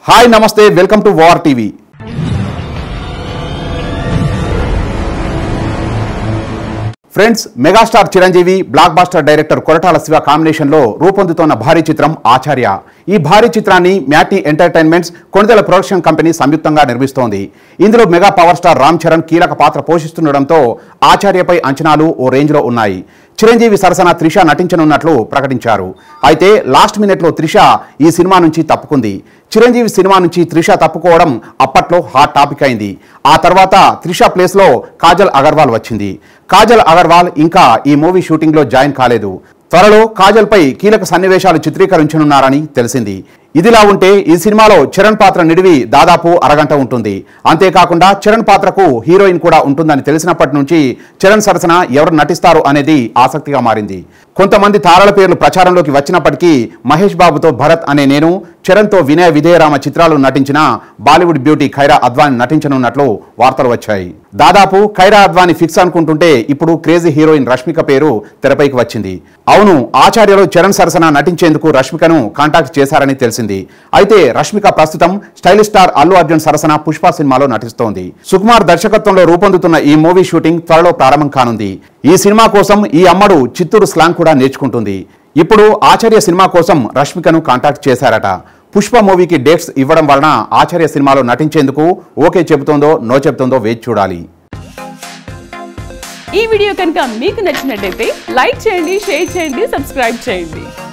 hi నమస్తే welcome to war TV friends megastar Chiranjeevi blockbuster director Koratala Siva combination లో రూపొందుతోన్న భారీ చిత్రం ఆచార్య ఈ భారీ చిత్రాన్ని matinee entertainments Konidela production company సంయుక్తంగా నిర్మిస్తోంది ఇందులో mega power star Ram Charan కీలక పాత్ర పోషిస్తుండటంతో ఆచార్యపై అంచనాలు ఓ రేంజ్లో ఉన్నాయి చిరంజీవి సరసన త్రిష నటించనున్నట్లు ప్రకటించారు అయితే లాస్ట్ మినిట్లో త్రిష ఈ సినిమా నుంచి తప్పుకుంది చిరంజీవి సినిమా నుంచి త్రిష తప్పుకోవడం అప్పట్లో హాట్ టాపిక్ అయింది ఆ తర్వాత త్రిష ప్లేస్లో కాజల్ అగర్వాల్ వచ్చింది కాజల్ అగర్వాల్ ఇంకా ఈ మూవీ షూటింగ్లో జాయిన్ కాలేదు త్వరలో కాజల్పై కీలక సన్నివేశాలు చిత్రీకరించనున్నారని తెలిసింది ఇదిలా ఉంటే ఈ సినిమాలో చరణ్ పాత్ర నిడివి దాదాపు అరగంట ఉంటుంది అంతేకాకుండా చరణ్ పాత్రకు హీరోయిన్ కూడా ఉంటుందని తెలిసినప్పటి నుంచి చరణ్ సరసన ఎవరు నటిస్తారు అనేది ఆసక్తిగా మారింది కొంతమంది తారల పేర్లు ప్రచారంలోకి వచ్చినప్పటికీ మహేష్ బాబుతో భరత్ అనే నేను చరణ్తో వినయ విధేయరామ చిత్రాలు నటించిన బాలీవుడ్ బ్యూటీ ఖైరా అద్వాని నటించనున్నట్లు వార్తలు వచ్చాయి దాదాపు ఖైరా అద్వాని ఫిక్స్ అనుకుంటుంటే ఇప్పుడు క్రేజీ హీరోయిన్ రష్మిక పేరు తెరపైకి వచ్చింది అవును ఆచార్యలో చరణ్ సరసన నటించేందుకు రష్మికను కాంటాక్ట్ చేశారని తెలిసింది అయితే రష్మిక ప్రస్తుతం స్టైలిష్ స్టార్ అల్లు అర్జున్ సరసన పుష్ప సినిమాలో నటిస్తోంది సుకుమార్ దర్శకత్వంలో రూపొందుతున్న ఈ మూవీ షూటింగ్ త్వరలో ప్రారంభం కానుంది ఈ సినిమా కోసం ఈ అమ్మడు చిత్తూరు స్లాంగ్ కూడా నేర్చుకుంటుంది ఇప్పుడు ఆచార్య సినిమా కోసం రష్మికను కాంటాక్ట్ చేశారట పుష్ప మూవీకి డేట్స్ ఇవ్వడం వలన ఆచార్య సినిమాలో నటించేందుకు ఓకే చెబుతోందో నో చెబుతోందో వేచి చూడాలి ఈ వీడియో కనుక మీకు నచ్చినట్టయితే లైక్ చేయండి షేర్ చేయండి సబ్స్క్రైబ్ చేయండి